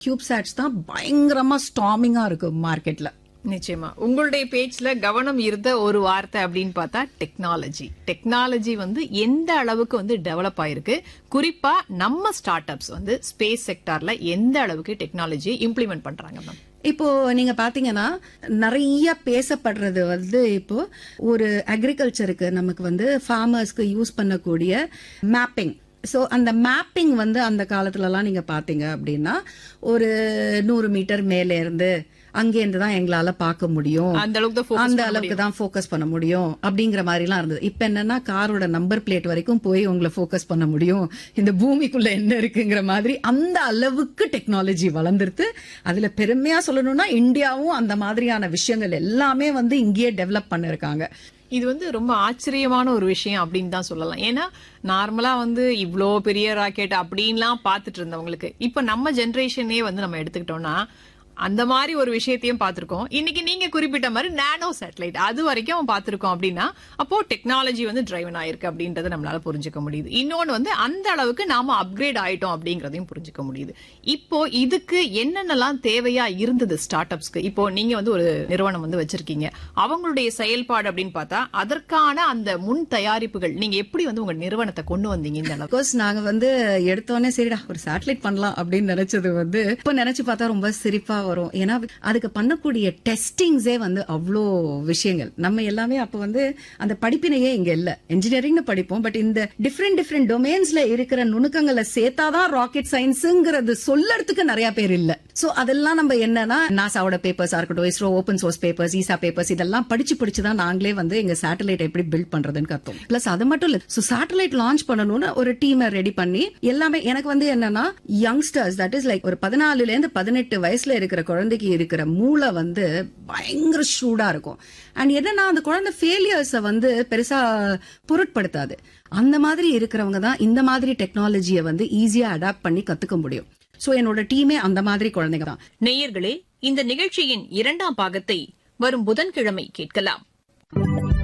கியூப்சாட்ஸ் தான் பயங்கரமா ஸ்டாமிங்கா இருக்கு மார்க்கெட்ல நிச்சயமா உங்களுடைய பேஜ்ல கவனம் இருந்த ஒரு வார்த்தை அப்படின்னு பார்த்தா டெக்னாலஜி டெக்னாலஜி வந்து எந்த அளவுக்கு வந்து டெவலப் ஆயிருக்கு குறிப்பா நம்ம ஸ்டார்ட் அப்ஸ் வந்து ஸ்பேஸ் செக்டார்ல எந்த அளவுக்கு டெக்னாலஜியை இம்ப்ளிமெண்ட் பண்றாங்க மேம் இப்போ நீங்க பாத்தீங்கன்னா நிறைய பேசப்படுறது வந்து இப்போ ஒரு அக்ரிகல்ச்சருக்கு நமக்கு வந்து ஃபார்மர்ஸ்க்கு யூஸ் பண்ணக்கூடிய மேப்பிங் ஸோ அந்த மேப்பிங் வந்து அந்த காலத்துலலாம் நீங்க பாத்தீங்க அப்படின்னா ஒரு நூறு மீட்டர் மேலே இருந்து அங்கேருந்து தான் எங்களால பார்க்க முடியும் அந்த அளவுக்கு தான் focus அந்த பண்ண அளவுக்கு தான் ஃபோக்கஸ் பண்ண முடியும் அப்படிங்கிற மாதிரிலாம் இருந்தது இப்ப என்னன்னா காரோட நம்பர் பிளேட் வரைக்கும் போய் உங்களை ஃபோக்கஸ் பண்ண முடியும் இந்த பூமிக்குள்ள என்ன இருக்குங்கிற மாதிரி அந்த அளவுக்கு டெக்னாலஜி வளர்ந்துருது அதுல பெருமையா சொல்லணும்னா இந்தியாவும் அந்த மாதிரியான விஷயங்கள் எல்லாமே வந்து இங்கேயே டெவலப் பண்ணிருக்காங்க இது வந்து ரொம்ப ஆச்சரியமான ஒரு விஷயம் அப்படின்னு தான் சொல்லலாம் ஏன்னா நார்மலா வந்து இவ்ளோ பெரிய ராக்கெட் அப்படின்லாம் பார்த்துட்டு இருந்தவங்களுக்கு இப்ப நம்ம ஜெனரேஷனே வந்து நம்ம எடுத்துக்கிட்டோம்னா அந்த மாதிரி ஒரு விஷயத்தையும் பார்த்திருக்கோம் இன்னைக்கு நீங்க குறிப்பிட்ட மாதிரி நானோ சேட்டலைட் அது வரைக்கும் பார்த்திருக்கோம் அப்படின்னா அப்போ டெக்னாலஜி வந்து டிரைவன் ஆயிருக்கு அப்படின்றத நம்மளால புரிஞ்சுக்க முடியுது இன்னொன்னு வந்து அந்த அளவுக்கு நாம அப்கிரேட் ஆயிட்டோம் அப்படிங்கறதையும் புரிஞ்சுக்க முடியுது இப்போ இதுக்கு என்னென்னலாம் தேவையா இருந்தது ஸ்டார்ட் அப்ஸ்க்கு இப்போ நீங்க வந்து ஒரு நிறுவனம் வந்து வச்சிருக்கீங்க அவங்களுடைய செயல்பாடு அப்படின்னு பார்த்தா அதற்கான அந்த முன் தயாரிப்புகள் நீங்க எப்படி வந்து உங்க நிறுவனத்தை கொண்டு வந்தீங்க இந்த அளவுக்கு கோர்ஸ் நாங்க வந்து எடுத்தோடனே சரிடா ஒரு சேட்டலைட் பண்ணலாம் அப்படின்னு நினைச்சது வந்து இப்ப நினைச்சு பார்த்தா ரொம்ப சிரிப்பா வரும் ஏன்னா அதுக்கு பண்ணக்கூடிய டெஸ்டிங்ஸே வந்து அவ்வளோ விஷயங்கள் நம்ம எல்லாமே அப்ப வந்து அந்த படிப்பினையே இங்க இல்ல இன்ஜினியரிங்னு படிப்போம் பட் இந்த டிஃப்ரெண்ட் டிஃப்ரெண்ட் டொமைன்ஸ்ல இருக்கிற நுணுக்கங்களை சேர்த்தாதான் ராக்கெட் சயின்ஸுங்கிறது சொல்லறதுக்கு நிறைய பேர் இல்ல சோ அதெல்லாம் நம்ம என்னன்னா நாசாவோட பேப்பர்ஸா இருக்கட்டும் ISRO open source papers ESA papers இதெல்லாம் படிச்சு படிச்சு தான் நாங்களே வந்து எங்க சேட்டலைட் எப்படி பில்ட் பண்றதுன்னு கத்தோம் பிளஸ் அது மட்டும் இல்ல சோ சேட்டலைட் லான்ச் பண்ணணும்னு ஒரு டீமை ரெடி பண்ணி எல்லாமே எனக்கு வந்து என்னன்னா யங்ஸ்டர்ஸ் தட் இஸ் லைக் ஒரு பதினாலுல இருந்து பதினெட்டு வயசுல இருக்கிற குழந்தைக்கு இருக்கிற மூளை வந்து பயங்கர ஷூடா இருக்கும் அண்ட் என்னன்னா அந்த குழந்தை ஃபெயிலியர்ஸ வந்து பெருசா பொருட்படுத்தாது அந்த மாதிரி இருக்கிறவங்க தான் இந்த மாதிரி டெக்னாலஜியை வந்து ஈஸியா அடாப்ட் பண்ணி கத்துக்க முடியும் சோ என்னோட டீமே அந்த மாதிரி குழந்தைங்க தான் நேயர்களே இந்த நிகழ்ச்சியின் இரண்டாம் பாகத்தை வரும் புதன்கிழமை கேட்கலாம்